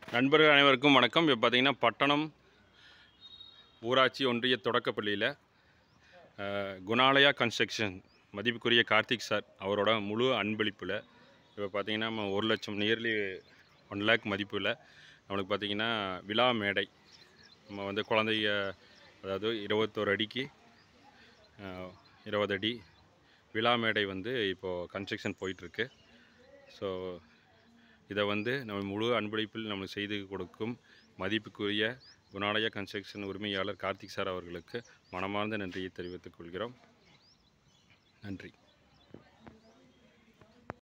நண்பர்கள் அனைவருக்கும் வணக்கம் இப்போ பார்த்தீங்கன்னா பட்டணம் ஊராட்சி ஒன்றிய தொடக்கப்பள்ளியில் அஹ், குணாலயா கன்ஸ்ட்ரக்ஷன் மதிப்புக்குரிய கார்த்திக் சார் அவரோட முழு அன்பளிப்பில் இப்போ பார்த்தீங்கன்னா நம்ம ஒரு லட்சம் நியர்லி ஒன் லேக் மதிப்பில் நம்மளுக்கு பார்த்தீங்கன்னா விழா மேடை நம்ம வந்து குழந்தைய அதாவது இருபத்தோரு அடிக்கு அஹ், இருபது அடி விழா மேடை வந்து இப்போது கன்ஸ்ட்ரக்ஷன் போயிட்டுருக்கு ஸோ இதை வந்து நம்ம முழு அன்பளிப்பில் நம்ம செய்து கொடுக்கும் மதிப்புக்குரிய குணாலய கன்ஸ்ட்ரக்ஷன் உரிமையாளர் கார்த்திக் சார் அவர்களுக்கு மனமார்ந்த நன்றியை தெரிவித்துக் கொள்கிறோம் நன்றி